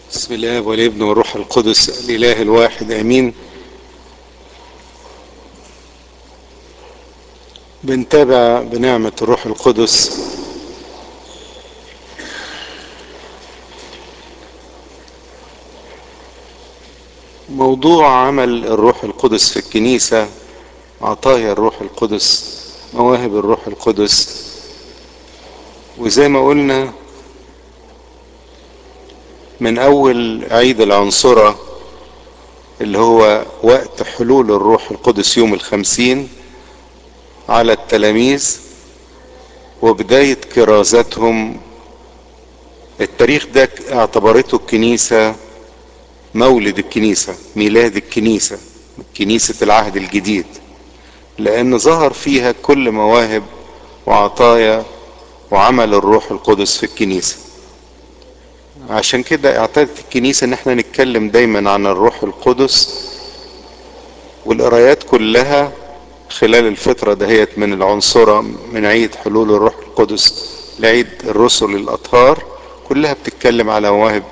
بسم الله والابن والروح القدس الاله الواحد امين بنتابع بنعمة الروح القدس موضوع عمل الروح القدس في الكنيسة عطايا الروح القدس مواهب الروح القدس وزي ما قلنا من اول عيد العنصرة اللي هو وقت حلول الروح القدس يوم الخمسين على التلاميذ وبداية كرازتهم التاريخ ده اعتبرته الكنيسة مولد الكنيسة ميلاد الكنيسة كنيسة العهد الجديد لأن ظهر فيها كل مواهب وعطايا وعمل الروح القدس في الكنيسة عشان كده اعتادت الكنيسة ان احنا نتكلم دايما عن الروح القدس والقرايات كلها خلال الفترة دهيت من العنصرة من عيد حلول الروح القدس لعيد الرسل الأطهار كلها بتتكلم على مواهب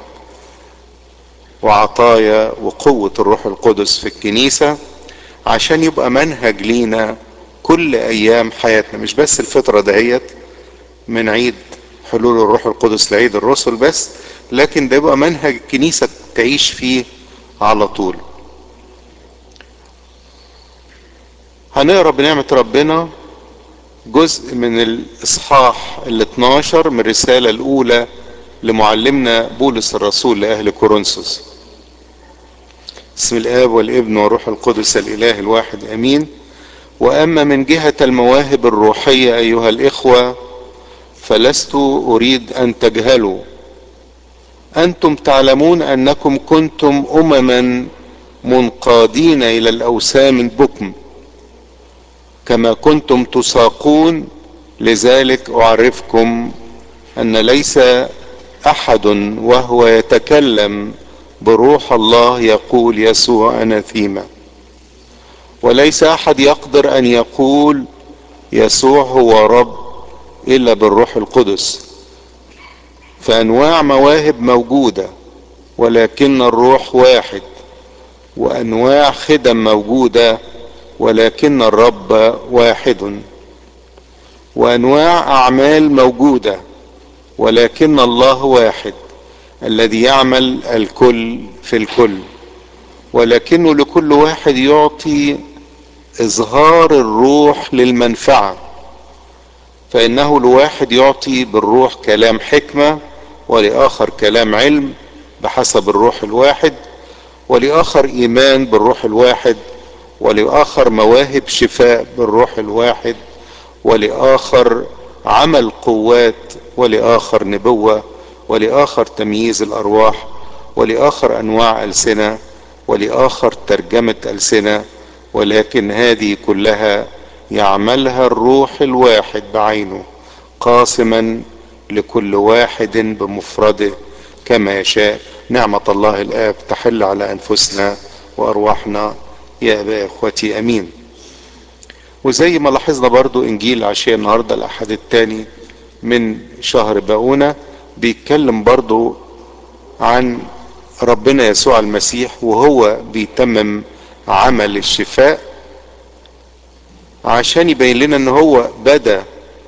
وعطايا وقوة الروح القدس في الكنيسة عشان يبقى منهج لينا كل أيام حياتنا مش بس الفترة دهيت من عيد حلول الروح القدس لعيد الرسل بس لكن ده يبقى منهج الكنيسة تعيش فيه على طول هنقرا بنعمة ربنا جزء من الإصحاح ال 12 من الرسالة الأولى لمعلمنا بولس الرسول لأهل كورنثوس بسم الآب والابن والروح القدس الإله الواحد أمين وأما من جهة المواهب الروحية أيها الإخوة فلست أريد أن تجهلوا أنتم تعلمون أنكم كنتم أمما منقادين إلى الأوسام البكم كما كنتم تساقون لذلك أعرفكم أن ليس أحد وهو يتكلم بروح الله يقول يسوع أناثيما وليس أحد يقدر أن يقول يسوع هو رب إلا بالروح القدس فأنواع مواهب موجودة ولكن الروح واحد وأنواع خدم موجودة ولكن الرب واحد وأنواع أعمال موجودة ولكن الله واحد الذي يعمل الكل في الكل ولكنه لكل واحد يعطي إظهار الروح للمنفعة فإنه لواحد يعطي بالروح كلام حكمة ولآخر كلام علم بحسب الروح الواحد ولآخر إيمان بالروح الواحد ولآخر مواهب شفاء بالروح الواحد ولآخر عمل قوات ولآخر نبوة ولآخر تمييز الأرواح ولآخر أنواع ألسنة ولآخر ترجمة ألسنة ولكن هذه كلها يعملها الروح الواحد بعينه قاسما لكل واحد بمفرده كما يشاء نعمة الله الآب تحل على أنفسنا وأرواحنا يا أبا إخوتي أمين وزي ما لاحظنا برضو إنجيل عشية النهاردة الأحد الثاني من شهر باؤونة بيتكلم برضو عن ربنا يسوع المسيح وهو بيتمم عمل الشفاء عشان يبين لنا ان هو بدا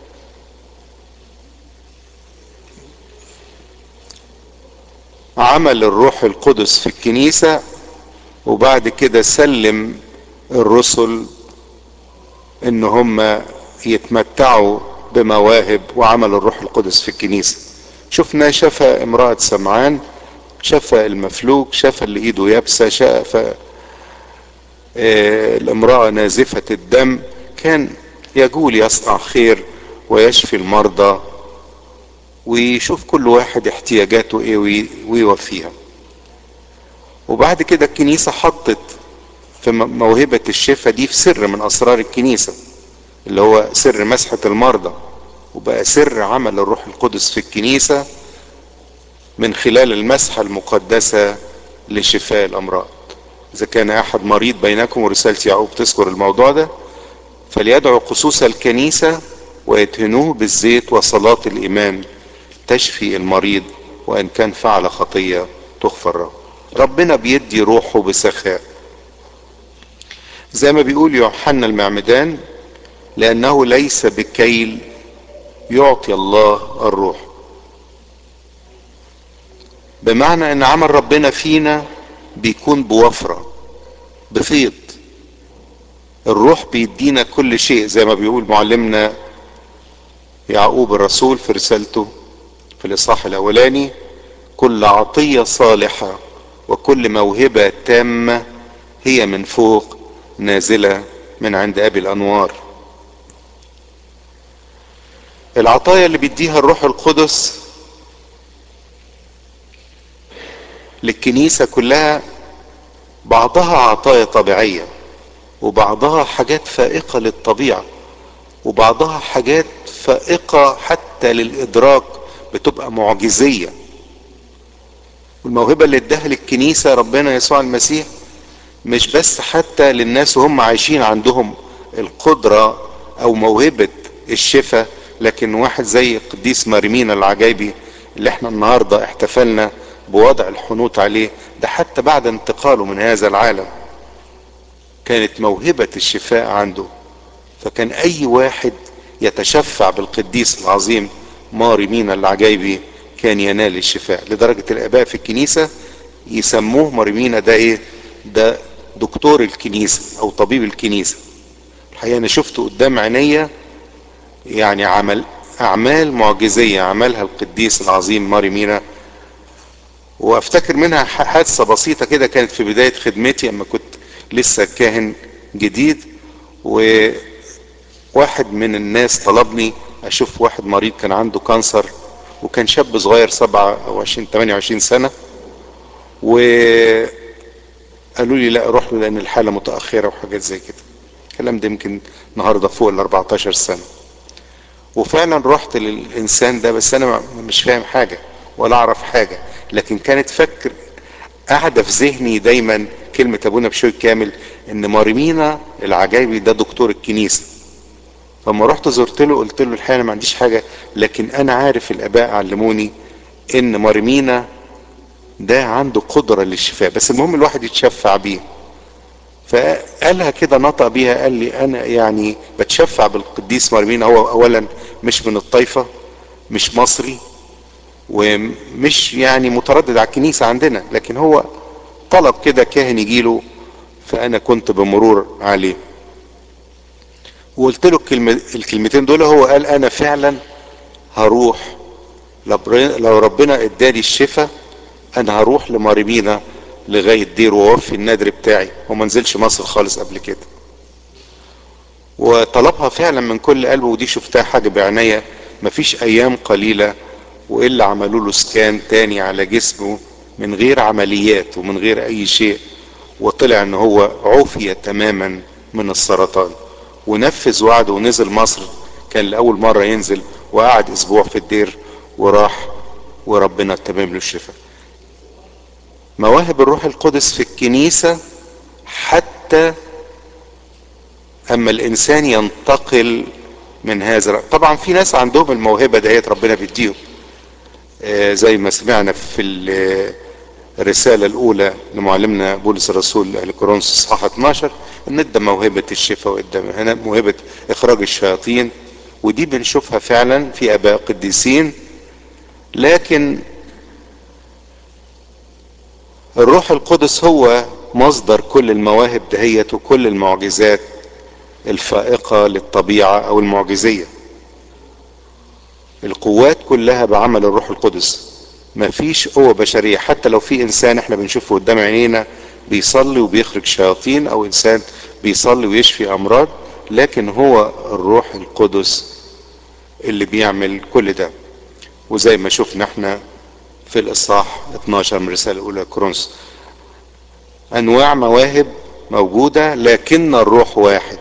عمل الروح القدس في الكنيسة وبعد كده سلم الرسل ان هم يتمتعوا بمواهب وعمل الروح القدس في الكنيسة شفنا شفى امرأة سمعان شفى المفلوج شفى اللي ايده يابسة شفى الامرأة نازفة الدم كان يقول يصنع خير ويشفي المرضى ويشوف كل واحد احتياجاته ايه ويوفيها وبعد كده الكنيسة حطت في موهبة الشفاء دي في سر من اسرار الكنيسة اللي هو سر مسحة المرضى وبقى سر عمل الروح القدس في الكنيسة من خلال المسحة المقدسة لشفاء الامراض اذا كان احد مريض بينكم ورسالة يعقوب تذكر الموضوع ده فليدعو قصوص الكنيسة ويدهنوه بالزيت وصلاة الإيمان تشفي المريض وإن كان فعل خطية تغفر له ربنا بيدي روحه بسخاء زي ما بيقول يوحنا المعمدان لانه ليس بكيل يعطي الله الروح بمعنى ان عمل ربنا فينا بيكون بوفرة بفيض الروح بيدينا كل شيء زي ما بيقول معلمنا يعقوب الرسول في رسالته في الاصحاح الاولاني كل عطية صالحة وكل موهبة تامة هي من فوق نازلة من عند ابي الانوار العطايا اللي بيديها الروح القدس للكنيسة كلها بعضها عطايا طبيعية وبعضها حاجات فائقة للطبيعة وبعضها حاجات فائقة حتى للإدراك بتبقى معجزية والموهبة اللي اداها للكنيسة ربنا يسوع المسيح مش بس حتى للناس وهم عايشين عندهم القدرة او موهبة الشفاء لكن واحد زي القديس مريمين العجايبي اللي احنا النهاردة احتفلنا بوضع الحنوط عليه ده حتى بعد انتقاله من هذا العالم كانت موهبة الشفاء عنده فكان اي واحد يتشفع بالقديس العظيم ماري مينا العجايبي كان ينال الشفاء لدرجة الاباء في الكنيسة يسموه ماري مينا ده ايه ده دكتور الكنيسة او طبيب الكنيسة الحقيقة انا شفته قدام عينيا يعني عمل اعمال معجزية عملها القديس العظيم ماري مينا وافتكر منها حادثة بسيطة كده كانت في بداية خدمتي اما كنت لسه كاهن جديد وواحد من الناس طلبني اشوف واحد مريض كان عنده كانسر وكان شاب صغير 27 28 سنة و قالوا لي لا روح له لان الحالة متأخرة وحاجات زي كده الكلام ده يمكن النهاردة فوق ال 14 سنة وفعلا رحت للانسان ده بس انا مش فاهم حاجة ولا اعرف حاجة لكن كانت فكر قاعدة في ذهني دايما كلمة ابونا بشوي كامل ان مارمينا العجايبي ده دكتور الكنيسة فلما رحت زرت له قلت له الحقيقة انا ما عنديش حاجة لكن انا عارف الاباء علموني ان مارمينا ده عنده قدرة للشفاء بس المهم الواحد يتشفع بيه فقالها كده نطق بيها قال لي انا يعني بتشفع بالقديس مارمينا هو اولا مش من الطائفة مش مصري ومش يعني متردد على الكنيسة عندنا لكن هو طلب كده كاهن يجيله فانا كنت بمرور عليه وقلت له الكلمة الكلمتين دول هو قال انا فعلا هروح لو ربنا اداني الشفاء انا هروح لماريمينا لغاية دير واوفي النادر بتاعي وما نزلش مصر خالص قبل كده وطلبها فعلا من كل قلبه ودي شفتها حاجة بعناية مفيش ايام قليلة والا عملوا له سكان تاني على جسمه من غير عمليات ومن غير اي شيء وطلع ان هو عوفي تماما من السرطان ونفذ وعده ونزل مصر كان لاول مرة ينزل وقعد اسبوع في الدير وراح وربنا تمم له الشفاء مواهب الروح القدس في الكنيسة حتى اما الانسان ينتقل من هذا طبعا في ناس عندهم الموهبة ديت ربنا بيديهم آه زي ما سمعنا في الرسالة الاولى لمعلمنا بولس الرسول اهل كورنثوس اصحاح 12 ان ادى موهبة الشفاء وادى موهبة اخراج الشياطين ودي بنشوفها فعلا في اباء قديسين لكن الروح القدس هو مصدر كل المواهب دهيت وكل المعجزات الفائقة للطبيعة او المعجزية القوات كلها بعمل الروح القدس مفيش قوة بشرية حتى لو في انسان احنا بنشوفه قدام عينينا بيصلي وبيخرج شياطين او انسان بيصلي ويشفي امراض لكن هو الروح القدس اللي بيعمل كل ده وزي ما شفنا احنا في الاصحاح 12 من الرسالة الاولى كورنثوس انواع مواهب موجودة لكن الروح واحد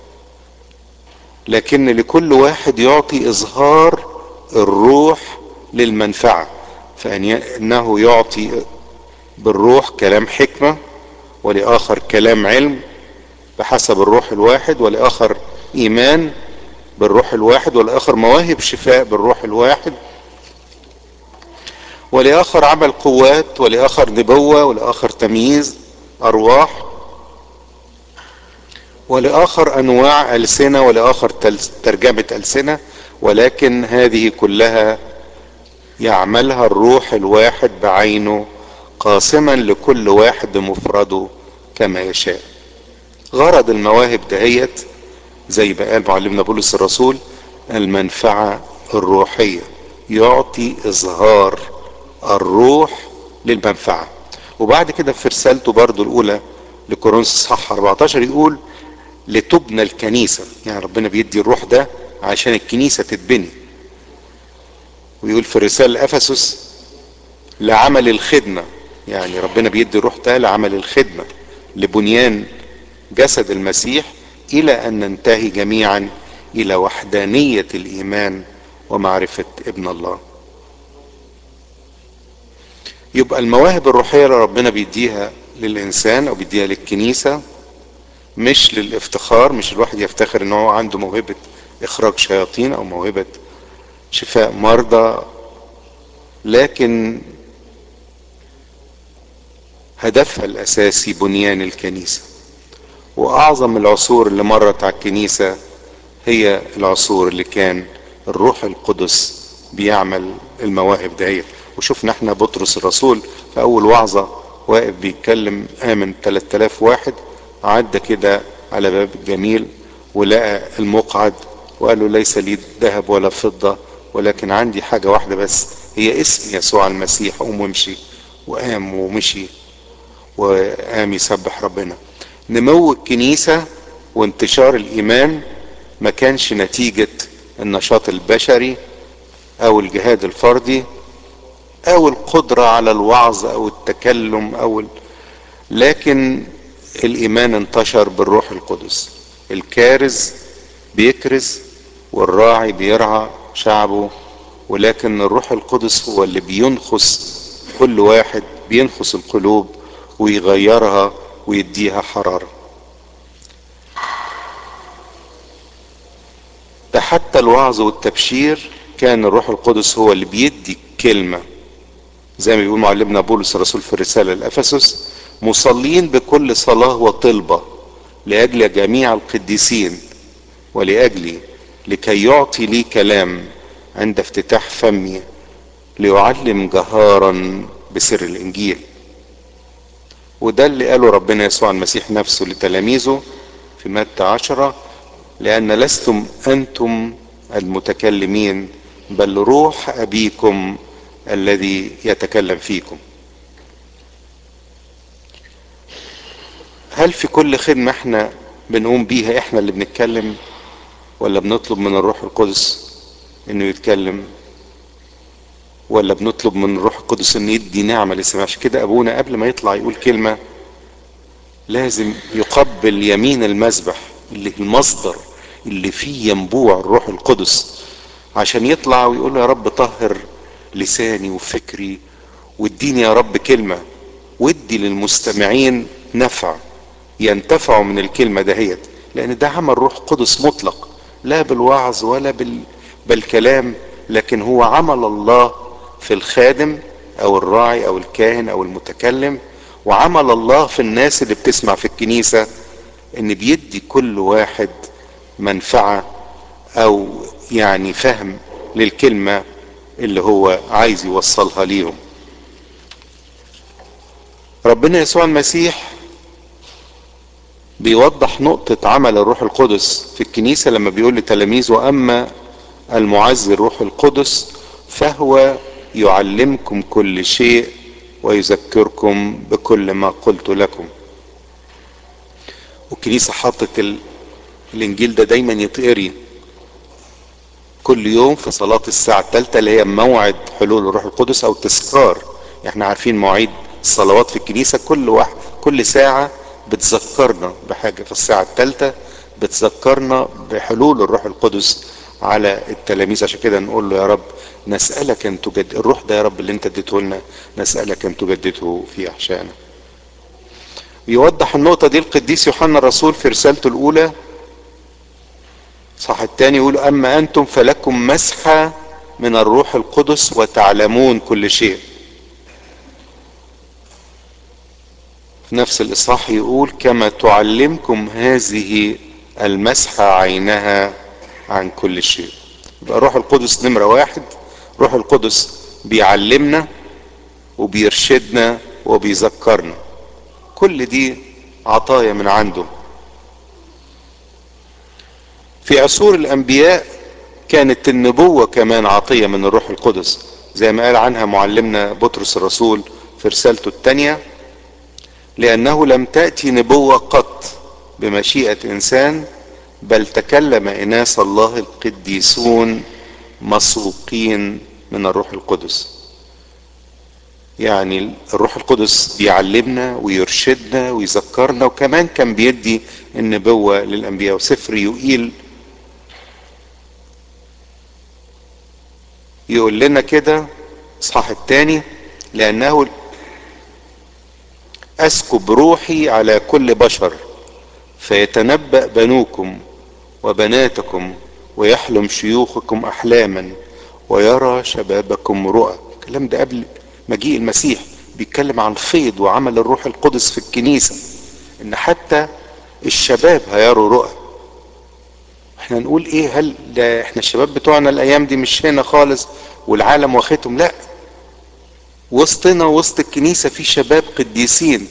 لكن لكل واحد يعطي اظهار الروح للمنفعة فانه يعطي بالروح كلام حكمة ولاخر كلام علم بحسب الروح الواحد ولاخر ايمان بالروح الواحد والاخر مواهب شفاء بالروح الواحد ولآخر عمل قوات ولآخر نبوة ولآخر تمييز أرواح ولآخر أنواع ألسنة ولآخر ترجمة ألسنة ولكن هذه كلها يعملها الروح الواحد بعينه قاسما لكل واحد بمفرده كما يشاء غرض المواهب دهيت زي ما قال معلمنا بولس الرسول المنفعة الروحية يعطي إظهار الروح للمنفعة وبعد كده في رسالته برضو الأولى لكورنثوس صح 14 يقول لتبنى الكنيسة يعني ربنا بيدي الروح ده عشان الكنيسة تتبني ويقول في الرسالة لأفسس لعمل الخدمة يعني ربنا بيدي الروح ده لعمل الخدمة لبنيان جسد المسيح إلى أن ننتهي جميعا إلى وحدانية الإيمان ومعرفة ابن الله يبقى المواهب الروحية اللي ربنا بيديها للإنسان أو بيديها للكنيسة مش للافتخار مش الواحد يفتخر ان هو عنده موهبة اخراج شياطين او موهبة شفاء مرضى لكن هدفها الاساسي بنيان الكنيسة واعظم العصور اللي مرت على الكنيسة هي العصور اللي كان الروح القدس بيعمل المواهب دهيت وشفنا احنا بطرس الرسول في اول وعظة واقف بيتكلم امن 3000 واحد عدى كده على باب الجميل ولقى المقعد وقال له ليس لي ذهب ولا فضة ولكن عندي حاجة واحدة بس هي اسم يسوع المسيح قوم وامشي وقام ومشي وقام يسبح ربنا نمو الكنيسة وانتشار الإيمان ما كانش نتيجة النشاط البشري أو الجهاد الفردي أو القدرة على الوعظ أو التكلم أو ال... لكن الايمان انتشر بالروح القدس الكارز بيكرز والراعي بيرعى شعبه ولكن الروح القدس هو اللي بينخس كل واحد بينخس القلوب ويغيرها ويديها حرارة ده حتى الوعظ والتبشير كان الروح القدس هو اللي بيدي الكلمة زي ما بيقول معلمنا بولس الرسول في الرسالة لأفسس مصلين بكل صلاة وطلبة لأجل جميع القديسين ولأجلي لكي يعطي لي كلام عند افتتاح فمي ليعلم جهارا بسر الإنجيل وده اللي قاله ربنا يسوع المسيح نفسه لتلاميذه في متى عشرة لأن لستم أنتم المتكلمين بل روح أبيكم الذي يتكلم فيكم هل في كل خدمة احنا بنقوم بيها احنا اللي بنتكلم ولا بنطلب من الروح القدس انه يتكلم ولا بنطلب من الروح القدس انه يدي نعمة للسماع عشان كده ابونا قبل ما يطلع يقول كلمة لازم يقبل يمين المذبح اللي المصدر اللي فيه ينبوع الروح القدس عشان يطلع ويقول يا رب طهر لساني وفكري واديني يا رب كلمة وادي للمستمعين نفع ينتفعوا من الكلمة دهيت لان ده عمل روح قدس مطلق لا بالوعظ ولا بال... بالكلام لكن هو عمل الله في الخادم او الراعي او الكاهن او المتكلم وعمل الله في الناس اللي بتسمع في الكنيسة ان بيدي كل واحد منفعة او يعني فهم للكلمة اللي هو عايز يوصلها ليهم ربنا يسوع المسيح بيوضح نقطة عمل الروح القدس في الكنيسة لما بيقول لتلاميذه أما المعزي الروح القدس فهو يعلمكم كل شيء ويذكركم بكل ما قلت لكم والكنيسة حطت ال... الإنجيل ده دايما يتقري كل يوم في صلاة الساعة الثالثة اللي هي موعد حلول الروح القدس أو تذكار احنا عارفين مواعيد الصلوات في الكنيسة كل واحد كل ساعة بتذكرنا بحاجة في الساعة الثالثة بتذكرنا بحلول الروح القدس على التلاميذ عشان كده نقول له يا رب نسألك ان تجد الروح ده يا رب اللي انت اديته لنا نسألك ان تجدده في احشائنا يوضح النقطة دي القديس يوحنا الرسول في رسالته الاولى صح التاني يقول اما انتم فلكم مسحة من الروح القدس وتعلمون كل شيء في نفس الاصحاح يقول كما تعلمكم هذه المسحة عينها عن كل شيء يبقى روح القدس نمرة واحد روح القدس بيعلمنا وبيرشدنا وبيذكرنا كل دي عطايا من عنده في عصور الانبياء كانت النبوة كمان عطية من الروح القدس زي ما قال عنها معلمنا بطرس الرسول في رسالته الثانية لأنه لم تأتي نبوة قط بمشيئة إنسان بل تكلم إناس الله القديسون مسوقين من الروح القدس يعني الروح القدس بيعلمنا ويرشدنا ويذكرنا وكمان كان بيدي النبوة للأنبياء وسفر يقيل يقول لنا كده اصحاح الثاني لأنه أسكب روحي على كل بشر فيتنبأ بنوكم وبناتكم ويحلم شيوخكم أحلاما ويرى شبابكم رؤى الكلام ده قبل مجيء المسيح بيتكلم عن فيض وعمل الروح القدس في الكنيسة ان حتى الشباب هيروا رؤى احنا نقول ايه هل ده احنا الشباب بتوعنا الايام دي مش هنا خالص والعالم واخدهم لا وسطنا وسط الكنيسة في شباب قديسين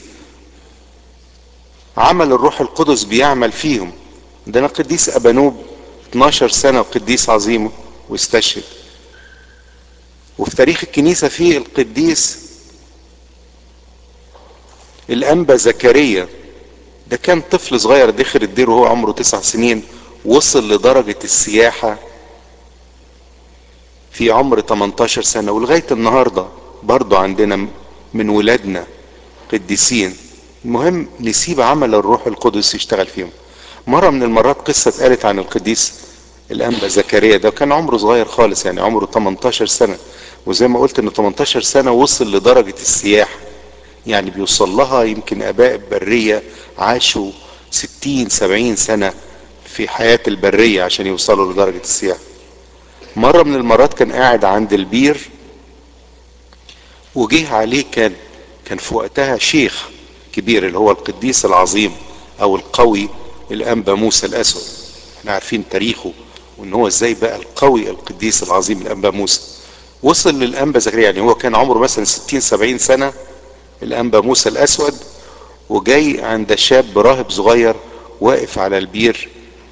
عمل الروح القدس بيعمل فيهم عندنا قديس ابانوب 12 سنة وقديس عظيم واستشهد وفي تاريخ الكنيسة في القديس الأنبا زكريا ده كان طفل صغير دخل الدير وهو عمره تسع سنين وصل لدرجة السياحة في عمر 18 سنة ولغاية النهاردة برضو عندنا من ولادنا قديسين المهم نسيب عمل الروح القدس يشتغل فيهم مرة من المرات قصة اتقالت عن القديس الأنبا زكريا ده كان عمره صغير خالص يعني عمره 18 سنة وزي ما قلت ان 18 سنة وصل لدرجة السياحة يعني بيوصل لها يمكن اباء البرية عاشوا 60 70 سنة في حياة البرية عشان يوصلوا لدرجة السياحة مرة من المرات كان قاعد عند البير وجه عليه كان كان في وقتها شيخ كبير اللي هو القديس العظيم او القوي الانبا موسى الاسود احنا عارفين تاريخه وان هو ازاي بقى القوي القديس العظيم الانبا موسى وصل للانبا زكريا يعني هو كان عمره مثلا 60 70 سنه الانبا موسى الاسود وجاي عند شاب راهب صغير واقف على البير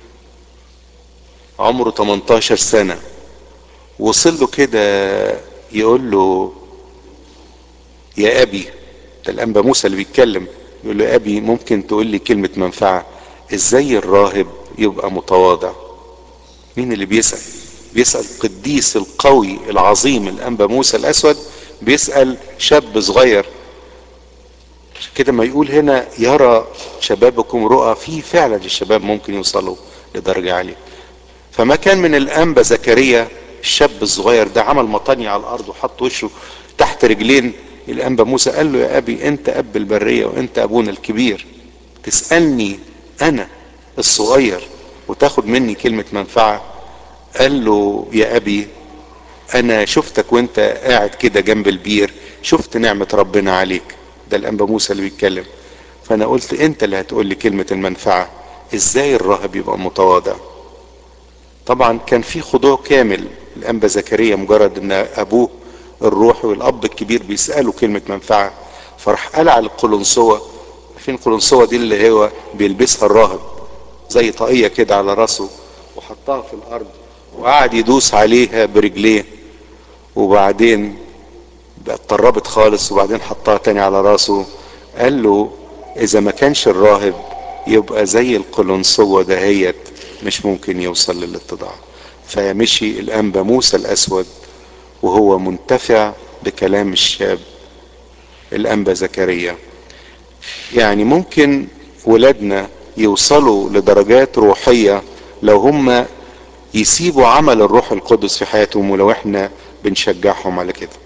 عمره 18 سنه وصل له كده يقول له يا ابي ده الانبا موسى اللي بيتكلم يقول له يا ابي ممكن تقول لي كلمه منفعه ازاي الراهب يبقى متواضع مين اللي بيسال بيسأل القديس القوي العظيم الأنبا موسى الأسود بيسأل شاب صغير كده ما يقول هنا يرى شبابكم رؤى في فعلا الشباب ممكن يوصلوا لدرجة عالية فما كان من الأنبا زكريا الشاب الصغير ده عمل مطانية على الأرض وحط وشه تحت رجلين الأنبا موسى قال له يا أبي أنت أب البرية وأنت أبونا الكبير تسألني أنا الصغير وتاخد مني كلمة منفعة قال له يا ابي انا شفتك وانت قاعد كده جنب البير شفت نعمة ربنا عليك ده الانبا موسى اللي بيتكلم فانا قلت انت اللي هتقول لي كلمة المنفعة ازاي الراهب يبقى متواضع طبعا كان في خضوع كامل الانبا زكريا مجرد ان ابوه الروحي والاب الكبير بيسأله كلمة منفعة فراح قلع القلنسوة عارفين القلنسوة دي اللي هو بيلبسها الراهب زي طاقية كده على راسه وحطها في الارض وقعد يدوس عليها برجليه وبعدين بقت طربت خالص وبعدين حطها تاني على راسه قال له اذا ما كانش الراهب يبقى زي القلنسوة دهيت مش ممكن يوصل للاتضاع فمشي الانبا موسى الاسود وهو منتفع بكلام الشاب الانبا زكريا يعني ممكن ولادنا يوصلوا لدرجات روحية لو هم يسيبوا عمل الروح القدس في حياتهم ولو احنا بنشجعهم على كده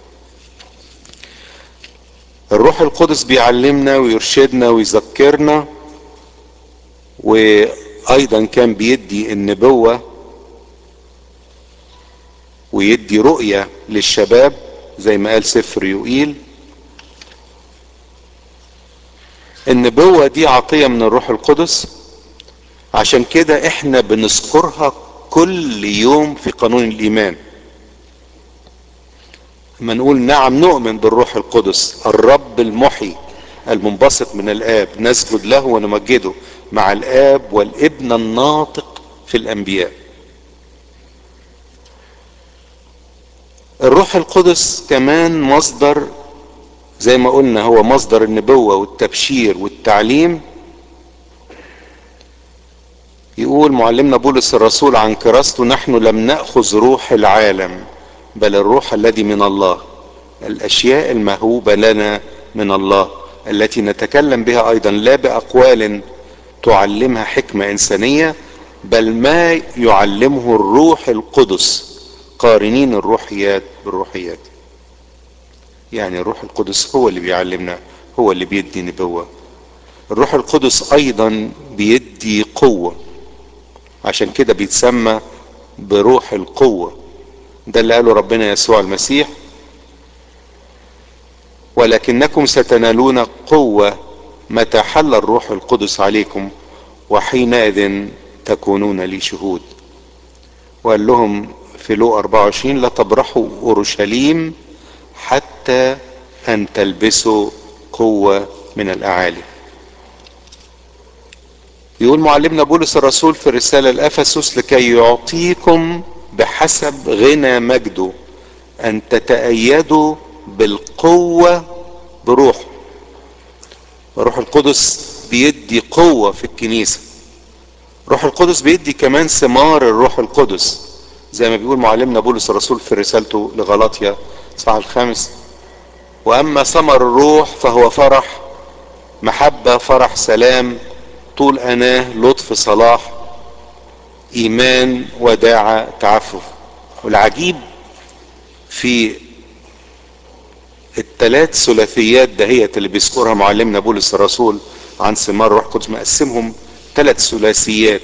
الروح القدس بيعلمنا ويرشدنا ويذكرنا وايضا كان بيدي النبوة ويدي رؤية للشباب زي ما قال سفر يوئيل النبوة دي عطية من الروح القدس عشان كده احنا بنذكرها كل يوم في قانون الايمان لما نقول نعم نؤمن بالروح القدس الرب المحيي المنبسط من الاب نسجد له ونمجده مع الاب والابن الناطق في الانبياء الروح القدس كمان مصدر زي ما قلنا هو مصدر النبوة والتبشير والتعليم يقول معلمنا بولس الرسول عن كراسته نحن لم نأخذ روح العالم بل الروح الذي من الله الأشياء المهوبة لنا من الله التي نتكلم بها أيضا لا بأقوال تعلمها حكمة إنسانية بل ما يعلمه الروح القدس قارنين الروحيات بالروحيات يعني الروح القدس هو اللي بيعلمنا هو اللي بيدي نبوة الروح القدس ايضا بيدي قوة عشان كده بيتسمى بروح القوة ده اللي قاله ربنا يسوع المسيح ولكنكم ستنالون قوة متى حل الروح القدس عليكم وحينئذ تكونون لي شهود وقال لهم في لو 24 لا تبرحوا اورشليم حتى ان تلبسوا قوة من الاعالي يقول معلمنا بولس الرسول في الرسالة لأفسس لكي يعطيكم بحسب غنى مجده أن تتأيدوا بالقوة بروح الروح القدس بيدي قوة في الكنيسة روح القدس بيدي كمان ثمار الروح القدس زي ما بيقول معلمنا بولس الرسول في رسالته لغلاطيا صح الخامس واما ثمر الروح فهو فرح محبة فرح سلام طول اناه لطف صلاح ايمان وداعة تعفف والعجيب في الثلاث ثلاثيات دهيت اللي بيذكرها معلمنا بولس الرسول عن ثمار الروح القدس مقسمهم ثلاث ثلاثيات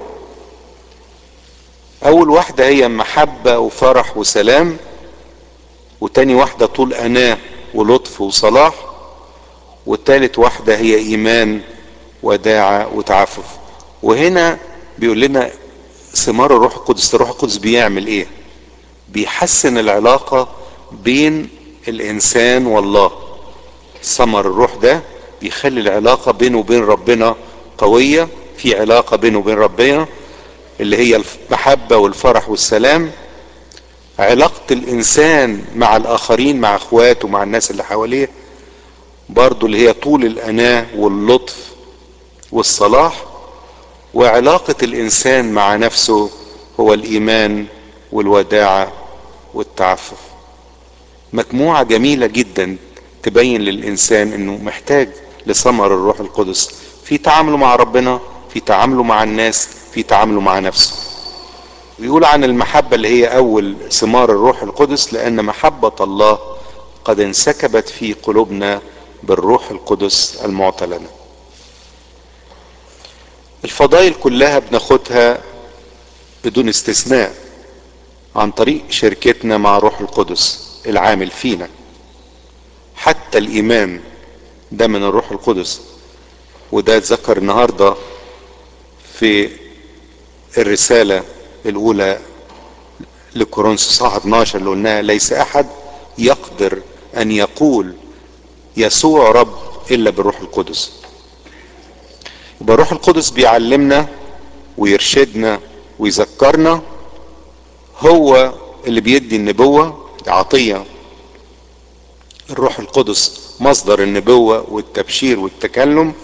اول واحدة هي محبة وفرح وسلام وتاني واحدة طول اناه ولطف وصلاح والتالت واحدة هي ايمان وداعة وتعفف وهنا بيقول لنا ثمار الروح القدس الروح القدس بيعمل ايه بيحسن العلاقة بين الانسان والله ثمر الروح ده بيخلي العلاقة بينه وبين ربنا قوية في علاقة بينه وبين ربنا اللي هي المحبة والفرح والسلام علاقة الانسان مع الاخرين مع اخواته مع الناس اللي حواليه برضو اللي هي طول الاناة واللطف والصلاح وعلاقة الانسان مع نفسه هو الايمان والوداعة والتعفف مجموعة جميلة جدا تبين للانسان انه محتاج لثمر الروح القدس في تعامله مع ربنا في تعامله مع الناس في تعامله مع نفسه بيقول عن المحبة اللي هي اول ثمار الروح القدس لان محبة الله قد انسكبت في قلوبنا بالروح القدس المعطى لنا الفضائل كلها بناخدها بدون استثناء عن طريق شركتنا مع روح القدس العامل فينا حتى الايمان ده من الروح القدس وده اتذكر النهارده في الرساله الاولى لكورنثوس صح 12 اللي قلناها ليس احد يقدر ان يقول يسوع رب الا بالروح القدس يبقى الروح القدس بيعلمنا ويرشدنا ويذكرنا هو اللي بيدي النبوة عطية الروح القدس مصدر النبوة والتبشير والتكلم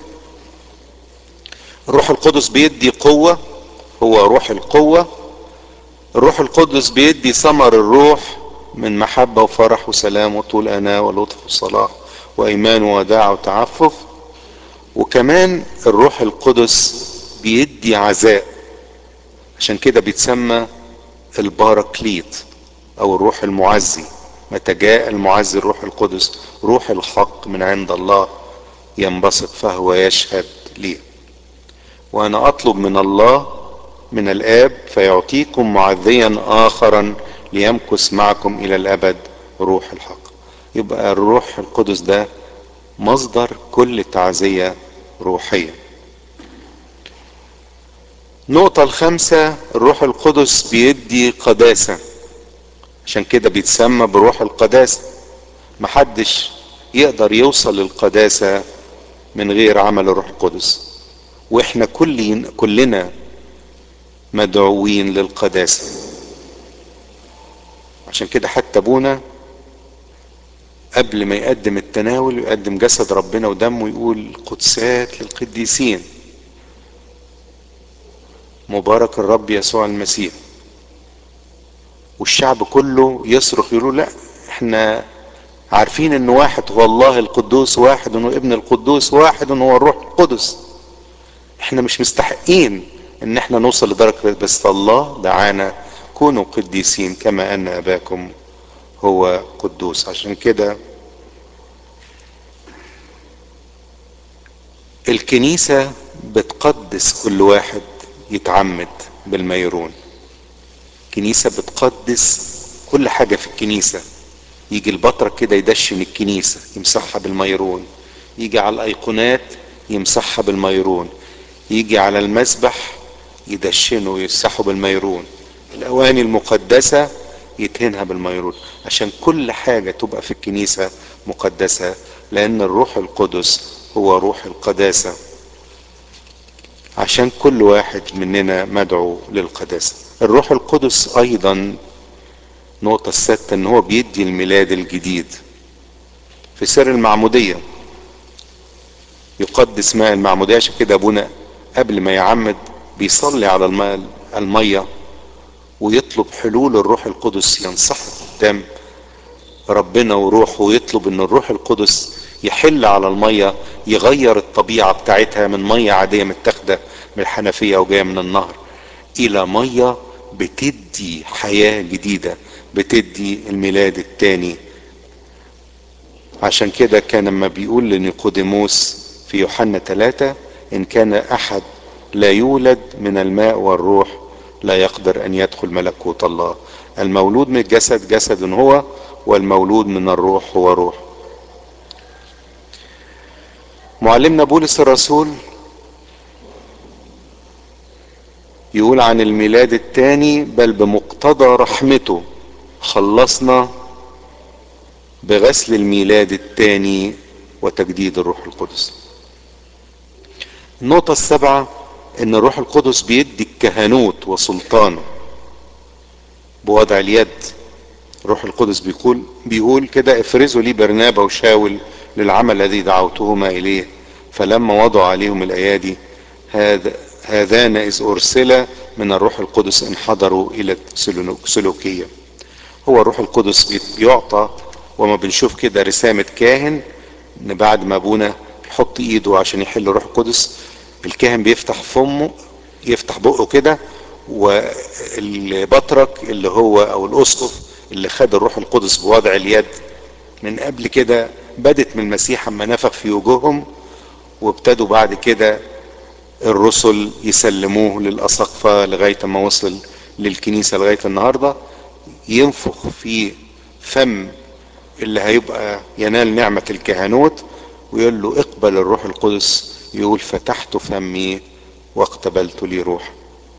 الروح القدس بيدي قوة هو روح القوة الروح القدس بيدي ثمر الروح من محبة وفرح وسلام وطول أناة ولطف وصلاح وإيمان ووداع وتعفف وكمان الروح القدس بيدي عزاء عشان كده بيتسمى الباراكليت او الروح المعزي متى جاء المعزي الروح القدس روح الحق من عند الله ينبسط فهو يشهد لي وانا اطلب من الله من الاب فيعطيكم معزيا اخرا ليمكث معكم الى الابد روح الحق يبقى الروح القدس ده مصدر كل تعزية روحية النقطة الخامسة الروح القدس بيدي قداسة عشان كده بيتسمى بروح القداسة محدش يقدر يوصل للقداسة من غير عمل الروح القدس واحنا كل كلنا مدعوين للقداسة عشان كده حتى ابونا قبل ما يقدم التناول يقدم جسد ربنا ودمه يقول قدسات للقديسين مبارك الرب يسوع المسيح والشعب كله يصرخ يقولوا لا احنا عارفين ان واحد هو الله القدوس واحد انه ابن القدوس واحد هو الروح القدس احنا مش مستحقين ان احنا نوصل لدرجة بس الله دعانا كونوا قديسين كما ان اباكم هو قدوس عشان كده الكنيسة بتقدس كل واحد يتعمد بالميرون كنيسة بتقدس كل حاجة في الكنيسة يجي البطرك كده يدشن الكنيسة يمسحها بالميرون يجي على الايقونات يمسحها بالميرون يجي على المسبح يدشنه ويمسحه بالميرون الاواني المقدسة يدهنها بالميرون عشان كل حاجة تبقى في الكنيسة مقدسة لان الروح القدس هو روح القداسة عشان كل واحد مننا مدعو للقداسة الروح القدس ايضا النقطة السادسة ان هو بيدي الميلاد الجديد في سر المعمودية يقدس ماء المعمودية عشان كده ابونا قبل ما يعمد بيصلي على الماء المية ويطلب حلول الروح القدس ينصح قدام ربنا وروحه ويطلب ان الروح القدس يحل على المية يغير الطبيعة بتاعتها من مية عادية متاخدة من الحنفية وجاية من النهر الى مية بتدي حياة جديدة بتدي الميلاد التاني عشان كده كان لما بيقول لنيقوديموس في يوحنا ثلاثة ان كان احد لا يولد من الماء والروح لا يقدر ان يدخل ملكوت الله المولود من الجسد جسد هو والمولود من الروح هو روح معلمنا بولس الرسول يقول عن الميلاد الثاني بل بمقتضى رحمته خلصنا بغسل الميلاد الثاني وتجديد الروح القدس النقطة السابعة ان الروح القدس بيدي الكهنوت وسلطانه بوضع اليد الروح القدس بيقول بيقول كده افرزوا لي برنابا وشاول للعمل الذي دعوتهما اليه فلما وضعوا عليهم الايادي هذا هذان اذ ارسل من الروح القدس انحدروا الى السلوكيه هو الروح القدس بيعطى وما بنشوف كده رسامة كاهن ان بعد ما ابونا يحط ايده عشان يحل الروح القدس الكاهن بيفتح فمه يفتح بقه كده والبطرك اللي هو او الاسقف اللي خد الروح القدس بوضع اليد من قبل كده بدت من المسيح اما نفخ في وجوههم وابتدوا بعد كده الرسل يسلموه للأساقفة لغاية ما وصل للكنيسة لغاية النهاردة ينفخ في فم اللي هيبقى ينال نعمة الكهنوت ويقول له اقبل الروح القدس يقول فتحت فمي واقتبلت لي روح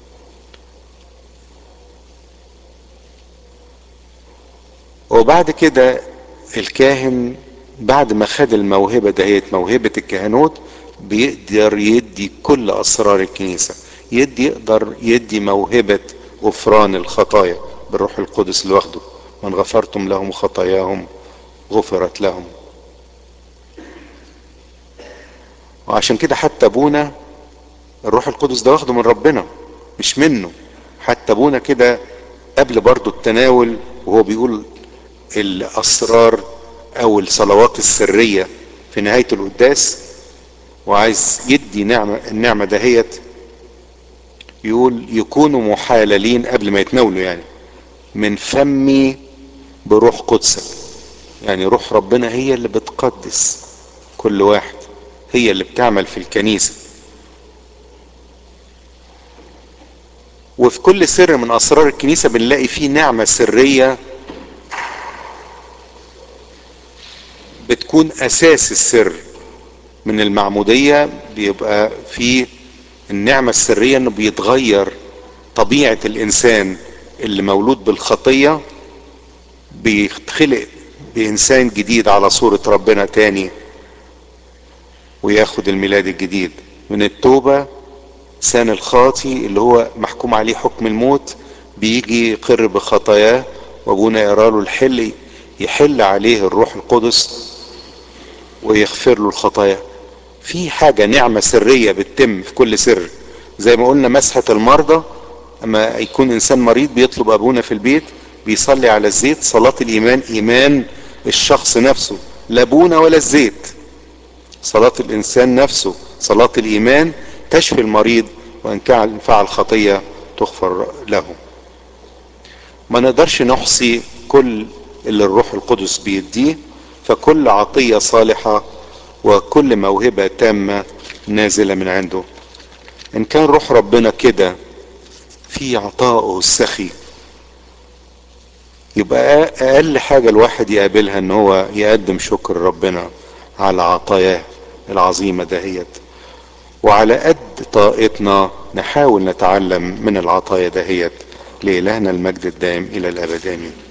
وبعد كده الكاهن بعد ما خد الموهبة دهيت موهبة الكهنوت بيقدر يدي كل اسرار الكنيسة يدي يقدر يدي موهبة غفران الخطايا بالروح القدس اللي واخده من غفرتم لهم خطاياهم غفرت لهم وعشان كده حتى ابونا الروح القدس ده واخده من ربنا مش منه حتى ابونا كده قبل برضو التناول وهو بيقول الاسرار او الصلوات السرية في نهاية القداس وعايز يدي نعمة النعمة دهيت يقول يكونوا محاللين قبل ما يتناولوا يعني من فمي بروح قدسك يعني روح ربنا هي اللي بتقدس كل واحد هي اللي بتعمل في الكنيسة وفي كل سر من اسرار الكنيسة بنلاقي فيه نعمة سرية بتكون اساس السر من المعمودية بيبقى في النعمة السرية انه بيتغير طبيعة الانسان اللي مولود بالخطية بيتخلق بانسان جديد على صورة ربنا تاني وياخد الميلاد الجديد من التوبة انسان الخاطي اللي هو محكوم عليه حكم الموت بيجي يقر بخطاياه وابونا يقرا له الحل يحل عليه الروح القدس ويغفر له الخطايا في حاجة نعمة سرية بتتم في كل سر زي ما قلنا مسحة المرضى اما يكون انسان مريض بيطلب ابونا في البيت بيصلي على الزيت صلاة الايمان ايمان الشخص نفسه لا ابونا ولا الزيت صلاة الانسان نفسه صلاة الايمان تشفي المريض وان كان فعل خطية تغفر له ما نقدرش نحصي كل اللي الروح القدس بيديه فكل عطية صالحة وكل موهبة تامة نازلة من عنده ان كان روح ربنا كده في عطائه السخي يبقى اقل حاجة الواحد يقابلها ان هو يقدم شكر ربنا على عطاياه العظيمة دهيت وعلى قد طاقتنا نحاول نتعلم من العطايا دهيت لإلهنا المجد الدائم إلى الأبد آمين